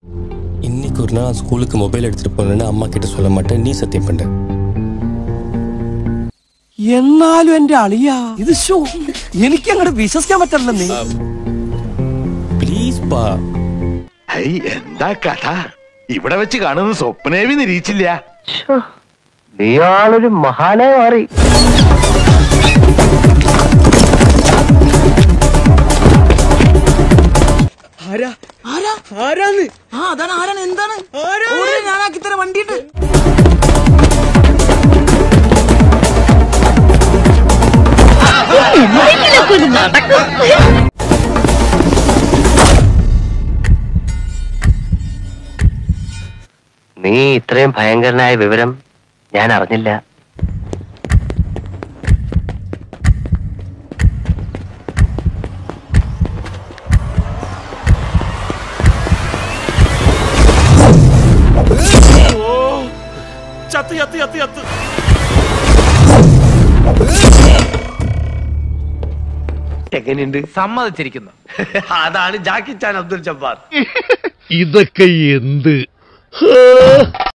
இன்னைக்கு ஒரு நாள் ஸ்கூலுக்கு மொபைல் எடுத்துட்டு போனேன்னு அம்மா கிட்ட சொல்ல மாட்டேன் நீ சத்தியம் பண்ண എന്നാലും എന്റെ അളിയ ഇത് ഷോ എനിക്ക് അങ്ങോട്ട് വിശ്വസിക്കാൻ പറ്റില്ല നീ ப்ளீஸ் பா ഹൈ എന്താ കഥ ഇവിടെ വെച്ച് കാണുന്ന സ്വപ്നേവി നിരീക്ഷില്ല നീയാളൊരു മഹാനായി മാറി ആരാന്ന് ആ അതാണ് ആരാണ് എന്താണ് ഓടി ഞാനാക്കി തരാം വണ്ടിയിട്ട് നീ ഇത്രയും ഭയങ്കരനായ വിവരം ഞാൻ അറിഞ്ഞില്ല ചത്ത് ചത്ത് ചത്ത് ചത്ത് എങ്ങനെയുണ്ട് സമ്മതിച്ചിരിക്കുന്നു അതാണ് ജാക്കി ചാൻ അബ്ദുൽ ജബ്ബാർ ഇതൊക്കെ എന്ത്